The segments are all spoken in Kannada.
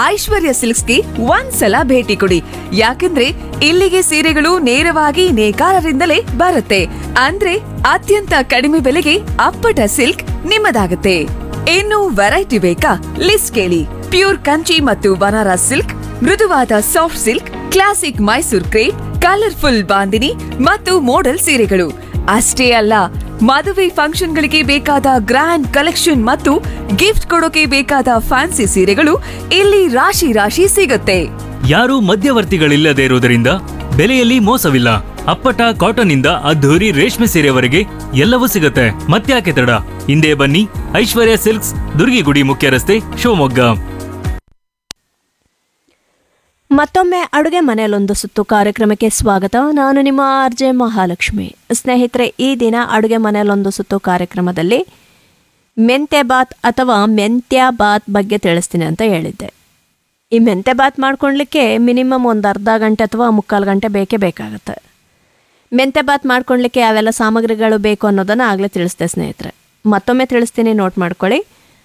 ಐಶ್ವರ್ಯ ಸಿಲ್ಕ್ಸ್ಗೆ ಒಂದ್ಸಲ ಭೇಟಿ ಕೊಡಿ ಯಾಕಂದ್ರೆ ಇಲ್ಲಿಗೆ ಸೀರೆಗಳು ನೇರವಾಗಿ ನೇಕಾರರಿಂದಲೇ ಬರುತ್ತೆ ಅಂದ್ರೆ ಅತ್ಯಂತ ಕಡಿಮೆ ಬೆಲೆಗೆ ಅಪ್ಪಟ ಸಿಲ್ಕ್ ನಿಮ್ಮದಾಗುತ್ತೆ ಇನ್ನು ವೆರೈಟಿ ಬೇಕಾ ಲಿಸ್ಟ್ ಕೇಳಿ ಪ್ಯೂರ್ ಕಂಚಿ ಮತ್ತು ಬನಾರಸ್ ಸಿಲ್ಕ್ ಮೃದುವಾದ soft silk classic Mysore crepe colourful Bandhani ಮತ್ತು ಮೋಡಲ್ ಸೀರೆಗಳು ಅಷ್ಟೇ ಅಲ್ಲ ಮದುವೆ ಫಂಕ್ಷನ್ಗಳಿಗೆ ಬೇಕಾದ ಗ್ರ್ಯಾಂಡ್ ಕಲೆಕ್ಷನ್ ಮತ್ತು ಗಿಫ್ಟ್ ಕೊಡೋಕೆ ಬೇಕಾದ ಫ್ಯಾನ್ಸಿ ಸೀರೆಗಳು ಇಲ್ಲಿ ರಾಶಿ ರಾಶಿ ಸಿಗುತ್ತೆ ಯಾರೂ ಮಧ್ಯವರ್ತಿಗಳಿಲ್ಲದೆ ಇರುವುದರಿಂದ ಬೆಲೆಯಲ್ಲಿ ಮೋಸವಿಲ್ಲ ಅಪ್ಪಟ ಕಾಟನ್ ಇಂದ ಅದ್ಧೂರಿ ರೇಷ್ಮೆ ಸೀರೆವರೆಗೆ ಎಲ್ಲವೂ ಸಿಗುತ್ತೆ ಮತ್ತ್ಯಾಕೆ ತಡ ಹಿಂದೆ ಬನ್ನಿ ಐಶ್ವರ್ಯ ಸಿಲ್ಕ್ಸ್ ದುರ್ಗಿಗುಡಿ ಮುಖ್ಯ ರಸ್ತೆ ಶಿವಮೊಗ್ಗ ಮತ್ತೊಮ್ಮೆ ಅಡುಗೆ ಮನೆಯಲ್ಲೊಂದು ಸುತ್ತು ಕಾರ್ಯಕ್ರಮಕ್ಕೆ ಸ್ವಾಗತ ನಾನು ನಿಮ್ಮ ಆರ್ ಜೆ ಮಹಾಲಕ್ಷ್ಮಿ ಸ್ನೇಹಿತರೆ ಈ ದಿನ ಅಡುಗೆ ಮನೆಯಲ್ಲೊಂದು ಸುತ್ತು ಕಾರ್ಯಕ್ರಮದಲ್ಲಿ ಮೆಂತ್ಯ ಬಾತ್ ಅಥವಾ ಮೆಂತ್ಯ ಬಾತ್ ಬಗ್ಗೆ ತಿಳಿಸ್ತೀನಿ ಅಂತ ಹೇಳಿದ್ದೆ ಈ ಮೆಂತ್ಯ ಬಾತ್ ಮಾಡ್ಕೊಳ್ಲಿಕ್ಕೆ ಮಿನಿಮಮ್ ಒಂದು ಅರ್ಧ ಗಂಟೆ ಅಥವಾ ಮುಕ್ಕಾಲು ಗಂಟೆ ಬೇಕೇ ಬೇಕಾಗುತ್ತೆ ಮೆಂತ್ಯ ಬಾತ್ ಮಾಡ್ಕೊಳ್ಲಿಕ್ಕೆ ಯಾವೆಲ್ಲ ಸಾಮಗ್ರಿಗಳು ಬೇಕು ಅನ್ನೋದನ್ನು ಆಗಲೇ ತಿಳಿಸ್ದೆ ಸ್ನೇಹಿತರೆ ಮತ್ತೊಮ್ಮೆ ತಿಳಿಸ್ತೀನಿ ನೋಟ್ ಮಾಡ್ಕೊಳ್ಳಿ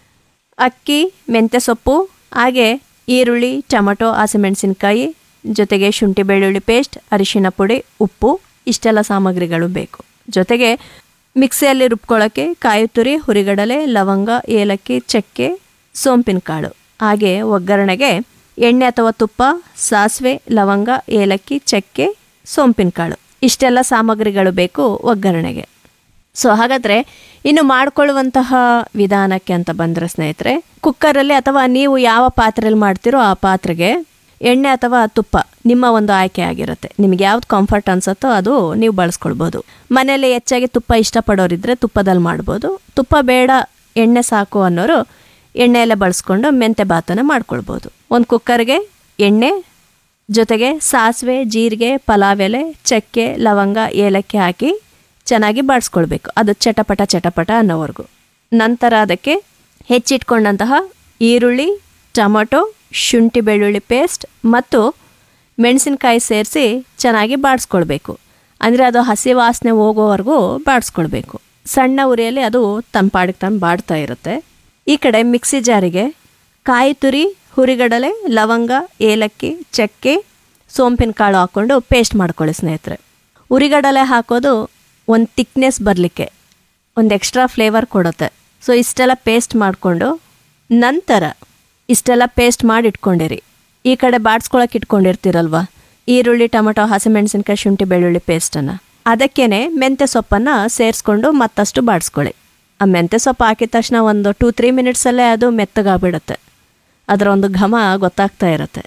ಅಕ್ಕಿ ಮೆಂತ್ಯ ಸೊಪ್ಪು ಹಾಗೆ ಈರುಳ್ಳಿ ಟೊಮಟೊ ಹಸಿಮೆಣಸಿನ್ಕಾಯಿ ಜೊತೆಗೆ ಶುಂಠಿ ಬೆಳ್ಳುಳ್ಳಿ ಪೇಸ್ಟ್ ಅರಿಶಿನ ಪುಡಿ ಉಪ್ಪು ಇಷ್ಟೆಲ್ಲ ಸಾಮಗ್ರಿಗಳು ಬೇಕು ಜೊತೆಗೆ ಮಿಕ್ಸಿಯಲ್ಲಿ ರುಬ್ಕೊಳ್ಳೋಕ್ಕೆ ಕಾಯಿ ತುರಿ ಹುರಿಗಡಲೆ ಲವಂಗ ಏಲಕ್ಕಿ ಚಕ್ಕೆ ಸೋಂಪಿನ ಕಾಳು ಹಾಗೆ ಒಗ್ಗರಣೆಗೆ ಎಣ್ಣೆ ಅಥವಾ ತುಪ್ಪ ಸಾಸಿವೆ ಲವಂಗ ಏಲಕ್ಕಿ ಚಕ್ಕೆ ಸೋಂಪಿನ ಕಾಳು ಇಷ್ಟೆಲ್ಲ ಸಾಮಗ್ರಿಗಳು ಬೇಕು ಒಗ್ಗರಣೆಗೆ ಸೊ ಹಾಗಾದರೆ ಇನ್ನು ಮಾಡ್ಕೊಳ್ಳುವಂತಹ ವಿಧಾನಕ್ಕೆ ಅಂತ ಬಂದರೆ ಸ್ನೇಹಿತರೆ ಕುಕ್ಕರಲ್ಲಿ ಅಥವಾ ನೀವು ಯಾವ ಪಾತ್ರೆಯಲ್ಲಿ ಮಾಡ್ತೀರೋ ಆ ಪಾತ್ರೆಗೆ ಎಣ್ಣೆ ಅಥವಾ ತುಪ್ಪ ನಿಮ್ಮ ಒಂದು ಆಯ್ಕೆ ಆಗಿರುತ್ತೆ ನಿಮಗೆ ಯಾವ್ದು ಕಂಫರ್ಟ್ ಅನ್ಸುತ್ತೋ ಅದು ನೀವು ಬಳಸ್ಕೊಳ್ಬೋದು ಮನೆಯಲ್ಲಿ ಹೆಚ್ಚಾಗಿ ತುಪ್ಪ ಇಷ್ಟಪಡೋರಿದ್ರೆ ತುಪ್ಪದಲ್ಲಿ ಮಾಡ್ಬೋದು ತುಪ್ಪ ಬೇಡ ಎಣ್ಣೆ ಸಾಕು ಅನ್ನೋರು ಎಣ್ಣೆಯಲ್ಲೇ ಬಳಸ್ಕೊಂಡು ಮೆಂತೆ ಬಾತನ್ನು ಮಾಡ್ಕೊಳ್ಬೋದು ಒಂದು ಕುಕ್ಕರ್ಗೆ ಎಣ್ಣೆ ಜೊತೆಗೆ ಸಾಸಿವೆ ಜೀರಿಗೆ ಪಲಾವ್ ಎಲೆ ಚಕ್ಕೆ ಲವಂಗ ಏಲಕ್ಕಿ ಹಾಕಿ ಚೆನ್ನಾಗಿ ಬಾಡಿಸ್ಕೊಳ್ಬೇಕು ಅದು ಚಟಪಟ ಚಟಪಟ ಅನ್ನೋವರೆಗೂ ನಂತರ ಅದಕ್ಕೆ ಹೆಚ್ಚಿಟ್ಕೊಂಡಂತಹ ಈರುಳ್ಳಿ ಟೊಮೊಟೊ ಶುಂಠಿ ಬೆಳ್ಳುಳ್ಳಿ ಪೇಸ್ಟ್ ಮತ್ತು ಮೆಣಸಿನ್ಕಾಯಿ ಸೇರಿಸಿ ಚೆನ್ನಾಗಿ ಬಾಡಿಸ್ಕೊಳ್ಬೇಕು ಅಂದರೆ ಅದು ಹಸಿ ವಾಸನೆ ಹೋಗೋವರೆಗೂ ಬಾಡಿಸ್ಕೊಳ್ಬೇಕು ಸಣ್ಣ ಉರಿಯಲ್ಲಿ ಅದು ತಂಪಾಡಿಗೆ ತಂದು ಬಾಡ್ತಾ ಇರುತ್ತೆ ಈ ಕಡೆ ಮಿಕ್ಸಿ ಜಾರಿಗೆ ಕಾಯಿ ತುರಿ ಹುರಿಗಡಲೆ ಲವಂಗ ಏಲಕ್ಕಿ ಚಕ್ಕೆ ಸೋಂಪಿನ ಕಾಳು ಹಾಕ್ಕೊಂಡು ಪೇಸ್ಟ್ ಮಾಡ್ಕೊಳ್ಳಿ ಸ್ನೇಹಿತರೆ ಉರಿಗಡಲೆ ಹಾಕೋದು ಒಂದು ತಿಕ್ನೆಸ್ ಬರಲಿಕ್ಕೆ ಒಂದು ಎಕ್ಸ್ಟ್ರಾ ಫ್ಲೇವರ್ ಕೊಡುತ್ತೆ ಸೊ ಇಷ್ಟೆಲ್ಲ ಪೇಸ್ಟ್ ಮಾಡಿಕೊಂಡು ನಂತರ ಇಷ್ಟೆಲ್ಲ ಪೇಸ್ಟ್ ಮಾಡಿ ಇಟ್ಕೊಂಡಿರಿ ಈ ಕಡೆ ಬಾಡ್ಸ್ಕೊಳಕ್ಕೆ ಇಟ್ಕೊಂಡಿರ್ತೀರಲ್ವ ಈರುಳ್ಳಿ ಟೊಮೊಟೊ ಹಸಿಮೆಣಸಿನ್ಕಾಯಿ ಶುಂಠಿ ಬೆಳ್ಳುಳ್ಳಿ ಪೇಸ್ಟನ್ನು ಅದಕ್ಕೇನೆ ಮೆಂತ್ಯ ಸೊಪ್ಪನ್ನು ಸೇರಿಸ್ಕೊಂಡು ಮತ್ತಷ್ಟು ಬಾಡಿಸ್ಕೊಳ್ಳಿ ಆ ಮೆಂತ್ಯ ಸೊಪ್ಪು ಹಾಕಿದ ತಕ್ಷಣ ಒಂದು ಟೂ ತ್ರೀ ಮಿನಿಟ್ಸಲ್ಲೇ ಅದು ಮೆತ್ತಗಾಗ್ಬಿಡುತ್ತೆ ಅದರ ಒಂದು ಘಮ ಗೊತ್ತಾಗ್ತಾ ಇರುತ್ತೆ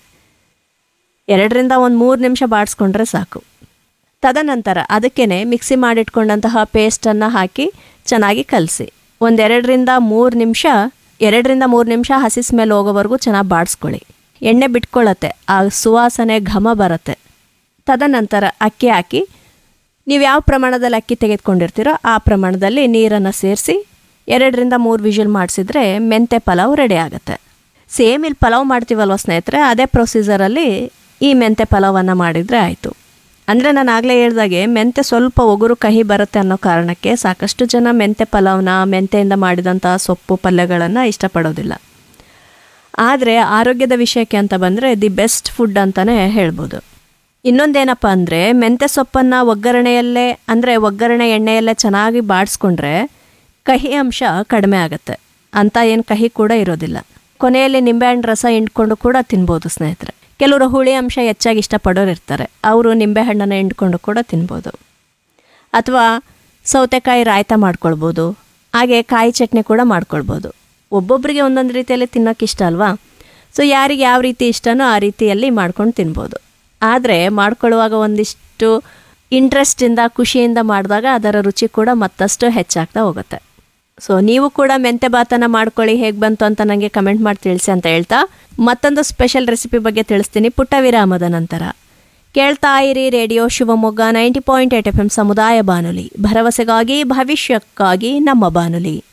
ಎರಡರಿಂದ ಒಂದು ಮೂರು ನಿಮಿಷ ಬಾಡಿಸ್ಕೊಂಡ್ರೆ ಸಾಕು ತದನಂತರ ಅದಕ್ಕೇ ಮಿಕ್ಸಿ ಮಾಡಿಟ್ಕೊಂಡಂತಹ ಪೇಸ್ಟನ್ನು ಹಾಕಿ ಚೆನ್ನಾಗಿ ಕಲಸಿ ಒಂದೆರಡರಿಂದ ಮೂರು ನಿಮಿಷ ಎರಡರಿಂದ ಮೂರು ನಿಮಿಷ ಹಸಿ ಸ್ಮೆಲ್ ಹೋಗೋವರೆಗೂ ಚೆನ್ನಾಗಿ ಬಾಡಿಸ್ಕೊಳ್ಳಿ ಎಣ್ಣೆ ಬಿಟ್ಕೊಳ್ಳುತ್ತೆ ಆ ಸುವಾಸನೆ ಘಮ ಬರುತ್ತೆ ತದನಂತರ ಅಕ್ಕಿ ಹಾಕಿ ನೀವು ಯಾವ ಪ್ರಮಾಣದಲ್ಲಿ ಅಕ್ಕಿ ತೆಗೆದುಕೊಂಡಿರ್ತೀರೋ ಆ ಪ್ರಮಾಣದಲ್ಲಿ ನೀರನ್ನು ಸೇರಿಸಿ ಎರಡರಿಂದ ಮೂರು ವಿಷಲ್ ಮಾಡಿಸಿದ್ರೆ ಮೆಂತೆ ಪಲಾವ್ ರೆಡಿ ಆಗುತ್ತೆ ಸೇಮ್ ಇಲ್ಲಿ ಪಲಾವ್ ಮಾಡ್ತೀವಲ್ವ ಸ್ನೇಹಿತರೆ ಅದೇ ಪ್ರೊಸೀಜರಲ್ಲಿ ಈ ಮೆಂತೆ ಪಲಾವನ್ನು ಮಾಡಿದರೆ ಆಯಿತು ಅಂದರೆ ನಾನು ಆಗಲೇ ಹೇಳ್ದಾಗೆ ಮೆಂತೆ ಸ್ವಲ್ಪ ಒಗುರು ಕಹಿ ಬರುತ್ತೆ ಅನ್ನೋ ಕಾರಣಕ್ಕೆ ಸಾಕಷ್ಟು ಜನ ಮೆಂತೆ ಪಲಾವ್ನ ಮೆಂತೆಯಿಂದ ಮಾಡಿದಂಥ ಸೊಪ್ಪು ಪಲ್ಯಗಳನ್ನು ಇಷ್ಟಪಡೋದಿಲ್ಲ ಆದರೆ ಆರೋಗ್ಯದ ವಿಷಯಕ್ಕೆ ಅಂತ ಬಂದರೆ ದಿ ಬೆಸ್ಟ್ ಫುಡ್ ಅಂತಲೇ ಹೇಳ್ಬೋದು ಇನ್ನೊಂದೇನಪ್ಪ ಅಂದರೆ ಮೆಂತ್ಯ ಸೊಪ್ಪನ್ನು ಒಗ್ಗರಣೆಯಲ್ಲೇ ಅಂದರೆ ಒಗ್ಗರಣೆ ಎಣ್ಣೆಯಲ್ಲೇ ಚೆನ್ನಾಗಿ ಬಾಡಿಸ್ಕೊಂಡ್ರೆ ಕಹಿ ಅಂಶ ಕಡಿಮೆ ಆಗುತ್ತೆ ಅಂತ ಏನು ಕಹಿ ಕೂಡ ಇರೋದಿಲ್ಲ ಕೊನೆಯಲ್ಲಿ ನಿಂಬೆಹಣ್ಣು ರಸ ಹಿಂಡ್ಕೊಂಡು ಕೂಡ ತಿನ್ಬೋದು ಸ್ನೇಹಿತರೆ ಕೆಲವರು ಹುಳಿ ಅಂಶ ಹೆಚ್ಚಾಗಿ ಇಷ್ಟಪಡೋರು ಇರ್ತಾರೆ ಅವರು ನಿಂಬೆಹಣ್ಣನ್ನು ಹಿಂಡ್ಕೊಂಡು ಕೂಡ ತಿನ್ಬೋದು ಅಥವಾ ಸೌತೆಕಾಯಿ ರಾಯ್ತ ಮಾಡ್ಕೊಳ್ಬೋದು ಹಾಗೆ ಕಾಯಿ ಚಟ್ನಿ ಕೂಡ ಮಾಡ್ಕೊಳ್ಬೋದು ಒಬ್ಬೊಬ್ಬರಿಗೆ ಒಂದೊಂದು ರೀತಿಯಲ್ಲಿ ತಿನ್ನೋಕೆ ಇಷ್ಟ ಅಲ್ವಾ ಸೊ ಯಾರಿಗೆ ಯಾವ ರೀತಿ ಇಷ್ಟನೋ ಆ ರೀತಿಯಲ್ಲಿ ಮಾಡ್ಕೊಂಡು ತಿನ್ಬೋದು ಆದರೆ ಮಾಡ್ಕೊಳ್ಳುವಾಗ ಒಂದಿಷ್ಟು ಇಂಟ್ರೆಸ್ಟಿಂದ ಖುಷಿಯಿಂದ ಮಾಡಿದಾಗ ಅದರ ರುಚಿ ಕೂಡ ಮತ್ತಷ್ಟು ಹೆಚ್ಚಾಗ್ತಾ ಹೋಗುತ್ತೆ ಸೊ ನೀವು ಕೂಡ ಮೆಂತೆ ಬಾತನ್ನು ಮಾಡ್ಕೊಳ್ಳಿ ಹೇಗೆ ಬಂತು ಅಂತ ನನಗೆ ಕಮೆಂಟ್ ಮಾಡಿ ತಿಳಿಸಿ ಅಂತ ಹೇಳ್ತಾ ಮತ್ತೊಂದು ಸ್ಪೆಷಲ್ ರೆಸಿಪಿ ಬಗ್ಗೆ ತಿಳಿಸ್ತೀನಿ ಪುಟ್ಟ ವಿರಾಮದ ನಂತರ ಕೇಳ್ತಾ ಇರಿ radio Shivamogga ninety point eight F M ಸಮುದಾಯ ಬಾನುಲಿ ಭರವಸೆಗಾಗಿ ಭವಿಷ್ಯಕ್ಕಾಗಿ ನಮ್ಮ ಬಾನುಲಿ